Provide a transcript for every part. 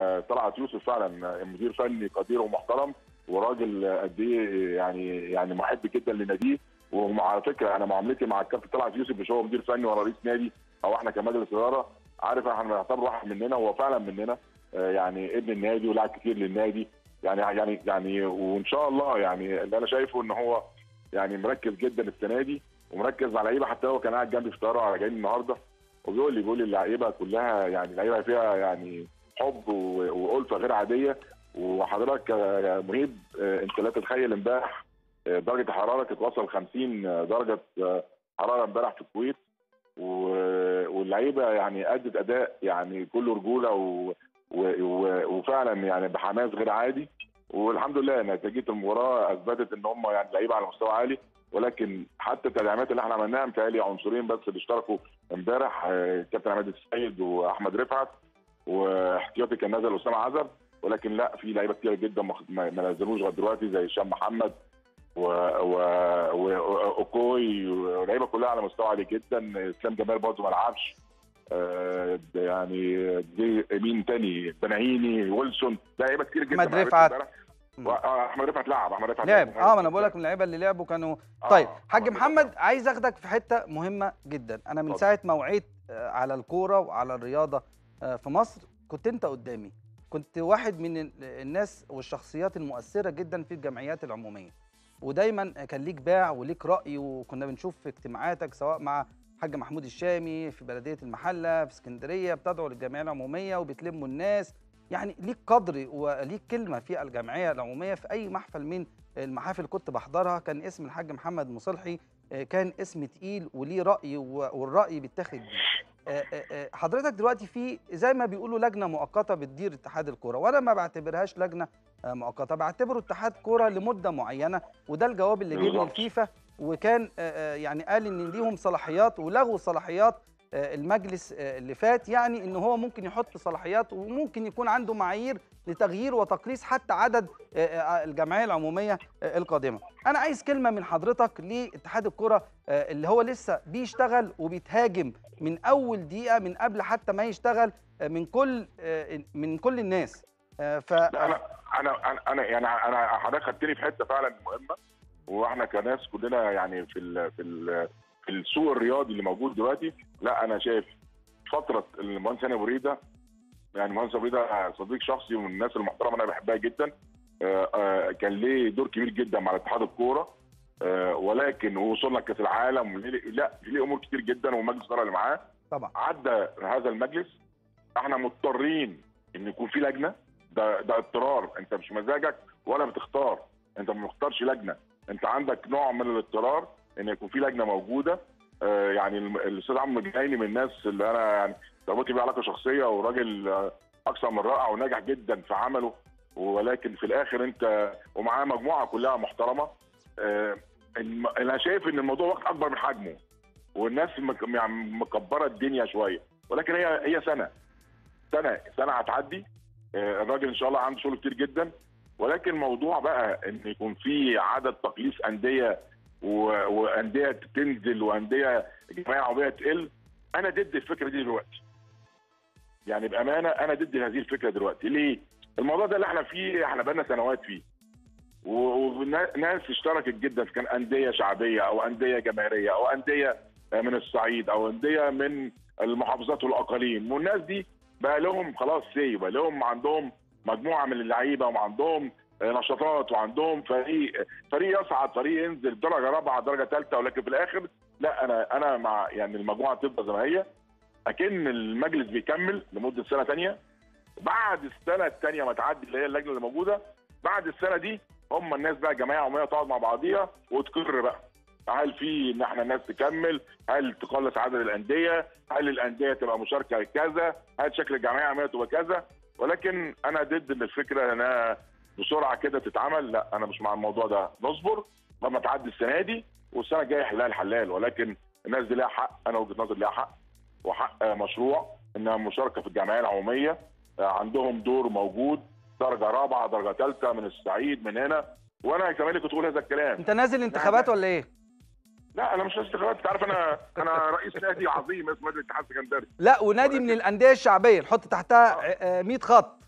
آه، طلعت يوسف فعلا آه، مدير فني قدير ومحترم وراجل آه، قد ايه يعني يعني محب جدا لناديه وعلى فكره انا معاملتي مع الكابتن طلعت يوسف مش هو مدير فني ولا رئيس نادي او احنا كمجلس اداره عارف احنا بنعتبره واحد مننا هو فعلا مننا آه، يعني ابن النادي ولاعب كتير للنادي يعني يعني يعني وان شاء الله يعني اللي انا شايفه ان هو يعني مركز جدا السنه دي ومركز مع لعيبه حتى هو كان قاعد جنبي في الطياره على جاي النهارده وبيقول لي بيقول لي اللعيبه كلها يعني اللعيبه فيها يعني حب و- والفه غير عاديه وحضرتك يا مهيب آه، انت لا تتخيل امبارح آه، درجه الحراره كانت وصل 50 درجه آه، حراره امبارح في الكويت و- واللعيبه يعني ادت اداء يعني كله رجوله و... و... و... وفعلا يعني بحماس غير عادي والحمد لله نتيجه المباراه اثبتت ان هم يعني لعيبه على مستوى عالي ولكن حتى التدعيمات اللي احنا عملناها متهيألي عنصرين بس اللي اشتركوا امبارح آه، كابتن عماد السيد واحمد رفعت واحتياطي كان نازل اسامه عزب ولكن لا في لعيبه كتير جدا ما ما ما نزلوش لغايه دلوقتي زي هشام محمد و و واوكوي واللعيبه كلها على مستوى عالي جدا اسلام جمال برضه ما لعبش آه، ده يعني دي مين تاني بناهيني ويلسون لعيبه كتير جدا أحمد ما لعبتش رفعت. امبارح. و- آه، احمد رفعت لعب احمد رفعت لعب لعب اه ما انا بقول لك من اللعيبه اللي لعبوا كانوا آه، طيب حاج أحمد محمد رفعت. عايز اخدك في حته مهمه جدا انا من اتفضل. ساعه ما وعيت آه، على الكوره وعلى الرياضه آه، في مصر كنت انت قدامي كنت واحد من ال- الناس والشخصيات المؤثره جدا في الجمعيات العموميه ودايما كان ليك باع وليك راي وكنا بنشوف في اجتماعاتك سواء مع حاج محمود الشامي في بلديه المحله في اسكندريه بتدعو للجمعيه العموميه وبتلموا الناس يعني ليك قدر وليك كلمه في الجمعيه العموميه في اي محفل من المحافل اللي كنت بحضرها كان اسم الحاج محمد مصلحي آه، كان اسم تقيل وليه راي و- والراي بيتاخد بيه آه، آه، آه، حضرتك دلوقتي في زي ما بيقولوا لجنه مؤقته بتدير اتحاد الكوره وانا ما بعتبرهاش لجنه آه، مؤقته بعتبره اتحاد كوره لمده معينه وده الجواب اللي جه من بالظبط. الفيفا وكان آه، آه، يعني قال ان ليهم صلاحيات ولغوا صلاحيات آه، المجلس آه، اللي فات يعني ان هو ممكن يحط صلاحيات وممكن يكون عنده معايير لتغيير وتقليص حتى عدد آه، آه، الجمعيه العموميه آه، القادمه انا عايز كلمه من حضرتك لاتحاد الكره آه، اللي هو لسه بيشتغل وبيتهاجم من اول دقيقه من قبل حتى ما يشتغل آه، من كل آه، من كل الناس آه، ف لا انا انا انا انا يعني انا حضرتك خدتني في حته فعلا مهمه واحنا كناس كلنا يعني في ال في ال في السوق الرياضي اللي موجود دلوقتي لا انا شايف فتره المهندس هاني ابو ريده يعني المهندس ابو ريده صديق شخصي ومن الناس المحترمه انا بحبها جدا آه، آه، كان ليه دور كبير جدا مع اتحاد الكوره آه، ولكن وصلنا كاس العالم وليه- لا ليه امور كتير جدا ومجلس الاداره اللي معاه طبعا عدى هذا المجلس احنا مضطرين ان يكون في لجنه ده ده اضطرار انت مش مزاجك ولا بتختار انت ما بتختارش لجنه انت عندك نوع من الاضطرار ان يكون في لجنه موجوده آه يعني الم- الاستاذ عمرو جايني من الناس اللي انا يعني ربطي بيه علاقه شخصيه وراجل آه، اكثر من رائع وناجح جدا في عمله ولكن في الاخر انت ومعاه مجموعه كلها محترمه آه الم- انا شايف ان الموضوع وقت اكبر من حجمه والناس مك- يعني مكبره الدنيا شويه ولكن هي هي سنه سنه سنه هتعدي آه، الراجل ان شاء الله عنده شغل كتير جدا ولكن موضوع بقى ان يكون في عدد تقليص انديه و- وانديه تنزل وانديه جمعيه عربيه تقل انا ضد الفكره دي دلوقتي يعني بامانه انا ضد هذه الفكره دلوقتي ليه الموضوع ده اللي احنا فيه احنا بقالنا سنوات فيه و- وناس اشتركت جدا إذا كان انديه شعبيه او انديه جماهيريه او انديه من الصعيد او انديه من المحافظات والاقاليم والناس دي بقى لهم خلاص سي بقى لهم عندهم مجموعه من اللعيبه وعندهم نشاطات وعندهم فريق فريق يصعد فريق ينزل درجه رابعه درجه ثالثه ولكن في الاخر لا انا انا مع يعني المجموعه تفضل زي ما هي اكن المجلس بيكمل لمده سنه ثانيه بعد السنه الثانيه ما تعدي اللي هي اللجنه اللي موجوده بعد السنه دي هم الناس بقى جمعيه عموميه تقعد مع بعضيها وتقر بقى هل في ان احنا الناس تكمل هل تقلص عدد الانديه هل الانديه تبقى مشاركه كذا هل شكل الجمعيه العموميه تبقى كذا ولكن انا ضد ان الفكره انها بسرعه كده تتعمل لا انا مش مع الموضوع ده نصبر لما تعدي السنه دي والسنه الجايه يحلها الحلال ولكن الناس دي ليها حق انا وجهه نظري ليها حق وحق آه، مشروع انها مشاركه في الجمعيه العموميه آه، عندهم دور موجود درجه رابعه درجه ثالثه من الصعيد من هنا وانا كمان كنت بقول هذا الكلام انت نازل انتخابات ولا ايه لا انا مش ناس انتخابات انت عارف انا انا رئيس نادي عظيم اسمه نادي الاتحاد السكندري لا ونادي من الانديه الشعبيه نحط تحتها آه، 100 خط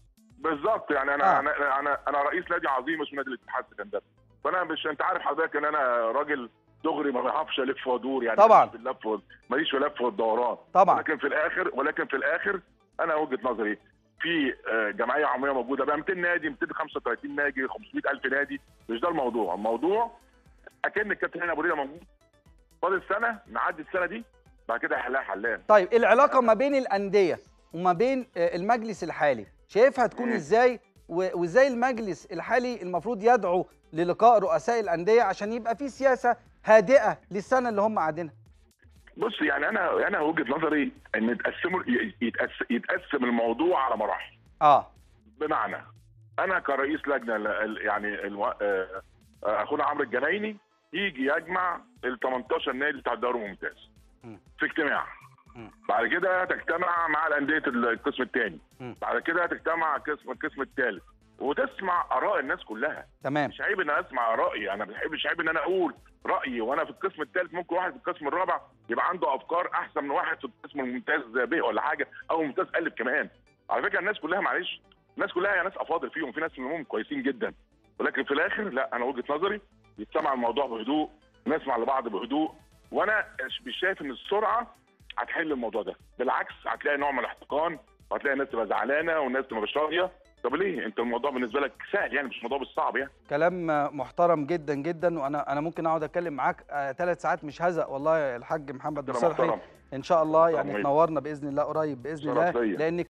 بالظبط يعني انا آه. آه. انا انا انا رئيس نادي عظيم اسمه نادي الاتحاد السكندري فانا مش انت عارف حضرتك ان انا راجل دغري ما بعرفش الف وادور يعني طبعاً. ماليش في اللف وال- ماليش في اللف والدوران طبعا ولكن في الاخر ولكن في الاخر انا وجهه نظري في آه، جمعيه عموميه موجوده بقى 200 نادي 235 نادي 500 الف نادي مش ده الموضوع الموضوع اكن الكابتن هاني ابو ريده موجود فاضل سنه نعدي السنه دي بعد كده هنلاقي حلال طيب العلاقه ما بين الانديه وما بين آه، المجلس الحالي شايفها تكون مم. ازاي و- وازاي المجلس الحالي المفروض يدعو للقاء رؤساء الانديه عشان يبقى في سياسه هادئه للسنه اللي هم قاعدينها بص يعني انا انا وجهه نظري ان تقسموا يتقسم, يتقسم الموضوع على مراحل اه بمعنى انا كرئيس لجنه ل- ال- يعني الو... آه، آه، اخونا عمرو الجنايني يجي يجمع ال 18 نادي بتاع الدوري الممتاز مم. في اجتماع مم. بعد كده تجتمع مع الانديه القسم الثاني مم. بعد كده تجتمع قسم القسم الثالث وتسمع اراء الناس كلها تمام مش عيب ان انا اسمع رايي انا بحب مش عيب ان انا اقول رايي وانا في القسم الثالث ممكن واحد في القسم الرابع يبقى عنده افكار احسن من واحد في القسم الممتاز ب ولا حاجه او ممتاز الف كمان على فكره الناس كلها معلش الناس كلها يا ناس افاضل فيهم في ناس منهم كويسين جدا ولكن في الاخر لا انا وجهه نظري يتسمع الموضوع بهدوء نسمع لبعض بهدوء وانا مش شايف ان السرعه هتحل الموضوع ده بالعكس هتلاقي نوع من الاحتقان وهتلاقي الناس تبقى زعلانه والناس تبقى مش راضيه طب ليه انت الموضوع بالنسبه لك سهل يعني مش موضوع بالصعب يعني كلام آه، محترم جدا جدا وانا انا ممكن اقعد اتكلم معاك ثلاث ساعات مش هزق والله يا الحاج محمد كده مصالحي محترم ان شاء الله محترم يعني جدا. تنورنا باذن الله قريب باذن الله شرف ليا. لان